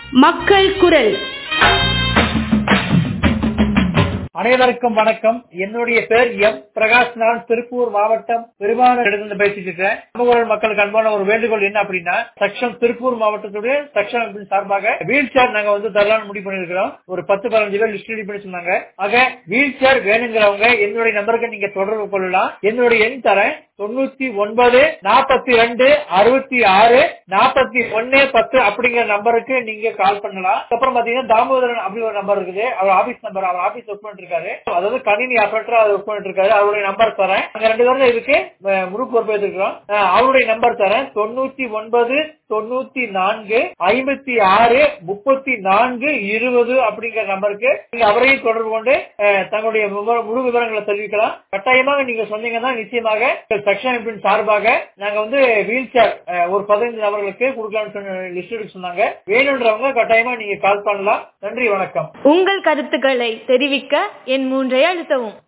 மக்கள் குரல் அனைவருக்கும் வணக்கம் என்னுடைய பேர் எம் பிரகாஷ் நான் திருப்பூர் மாவட்டம் பெருமானிடத்திலிருந்து பேசிட்டு இருக்கேன் சமூக மக்களுக்கு அன்பான ஒரு வேண்டுகோள் என்ன அப்படின்னா செக்ஷன் திருப்பூர் மாவட்டத்துடைய செக்ஷன் அமைப்பின் சார்பாக வீல் சேர் நாங்க வந்து தரலாம்னு முடிவு பண்ணிருக்கிறோம் ஒரு பத்து பதினஞ்சு பேர் லிஸ்ட் ரெடி பண்ணி சொன்னாங்க ஆக வீல் சேர் வேணுங்கிறவங்க என்னுடைய நம்பருக்கு நீங்க தொடர்பு கொள்ளலாம் என்னுடைய எண் தரேன் தொண்ணூத்தி ஒன்பது நாற்பத்தி ரெண்டு அறுபத்தி ஆறு நாற்பத்தி ஒன்னு பத்து அப்படிங்கிற நம்பருக்கு நீங்க கால் பண்ணலாம் அப்புறம் பாத்தீங்கன்னா தாமோதரன் அப்படி ஒரு நம்பர் இருக்குது அவர் ஆபீஸ் நம்பர் அவர் ஆபீஸ் ஒர்க் பண்ணிட்டு இருக்காரு அதாவது கணினி ஆபரேட்டர் அவர் ஒர்க் பண்ணிட்டு இருக்காரு அவருடைய நம்பர் தரேன் அங்க ரெண்டு பேரும் இதுக்கு அஹ், முழு பொறுப்பு எடுத்துக்கிறோம் அஹ், அவருடைய நம்பர் தரேன் தொண்ணூத்தி ஒன்பது தொண்ணூத்தி நான்கு ஐம்பத்தி ஆறு முப்பத்தி நான்கு இருபது அப்படிங்கிற நம்பருக்கு நீங்க அவரையும் தொடர்பு கொண்டு அஹ், தங்களுடைய விவர- முழு விவரங்களை தெரிவிக்கலாம் கட்டாயமாக நீங்க சொன்னீங்கன்னா நிச்சயமாக செக்ஷன் அமைப்பின் சார்பாக நாங்க வந்து வீல் சேர் ஒரு பதினைந்து நபர்களுக்கு கொடுக்கலாம்னு சொன்ன லிஸ்ட் எடுக்க சொன்னாங்க வேணுன்றவங்க கட்டாயமா நீங்க கால் பண்ணலாம் நன்றி வணக்கம் உங்கள் கருத்துக்களை தெரிவிக்க என் மூன்றை அழுத்தவும்